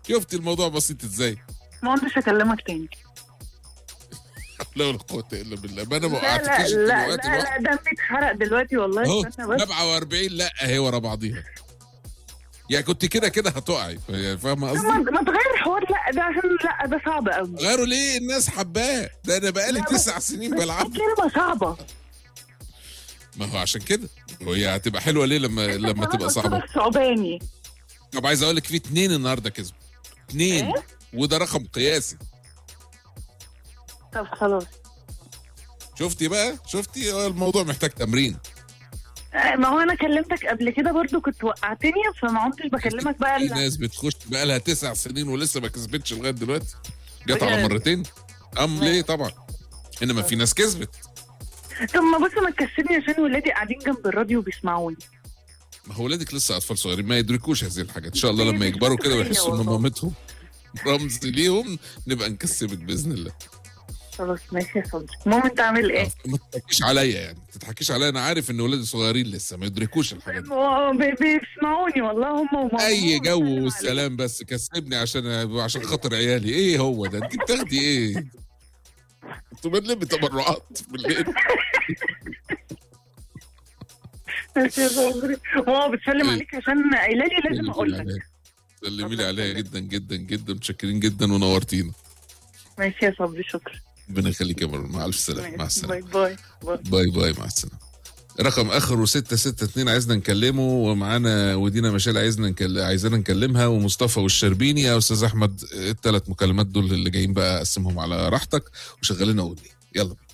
شفتي الموضوع بسيط ازاي ما كنتش اكلمك تاني لا ولا قوه الا بالله ما انا ما لا لا وقعتكيش لا دلوقتي لا, لوحدك. لا دمي اتحرق دلوقتي والله اهو استنى بس 47 لا اهي ورا بعضيها يعني كنت كده كده هتقعي يعني فاهمه ما قصدي؟ ما تغير الحوار لا ده عشان لا ده صعب قوي غيروا ليه الناس حباه ده انا بقالي لا، بس- تسع سنين بلعب كلمة صعبة ما هو عشان كده وهي هتبقى حلوه ليه لما لما أنا تبقى قلت صعبه لك صعباني طب عايز اقول لك في اتنين النهارده كسبوا اتنين إيه؟ وده رقم قياسي طب خلاص شفتي بقى شفتي هو الموضوع محتاج تمرين آه، ما هو انا كلمتك قبل كده برضو كنت وقعتني فما عدتش بكلمك بقى في إلا- ناس بتخش بقى لها تسع سنين ولسه ما كسبتش لغايه دلوقتي جت على بجد؟ مرتين ام ليه طبعا انما في ناس كسبت طب ما بص ما تكسبني عشان ولادي قاعدين جنب الراديو بيسمعوني ما هو ولادك لسه اطفال صغيرين ما يدركوش هذه الحاجات ان شاء الله هي لما مش يكبروا كده منطقية ويحسوا ان والله. مامتهم رمز ليهم نبقى نكسبك باذن الله خلاص ماشي يا صدري المهم انت عامل ايه؟ ما تضحكيش عليا يعني ما تضحكيش عليا انا عارف ان ولادي صغيرين لسه ما يدركوش الحاجات دي هو بي- بيسمعوني والله هم وماما اي جو بيسلموا والسلام بس كسبني عشان عشان خاطر عيالي ايه هو ده انت بتاخدي ايه انتوا بنلم تبرعات بالليل عليك. ماشي يا صدري ماما بتسلم إيه؟ عليك عشان قايله لي لازم اقول لك سلمي لي عليها جدا جدا جدا متشكرين جدا ونورتينا ماشي يا صبري شكرا ربنا يخليك يا مرة مع الف سلامه مع السلامه باي باي باي باي باي مع السلامه رقم اخره 662 عايزنا نكلمه ومعانا ودينا مشال عايزنا نكل... عايزانا نكلمها ومصطفى والشربيني يا استاذ احمد الثلاث مكالمات دول اللي جايين بقى اقسمهم على راحتك وشغلنا اغنيه يلا بينا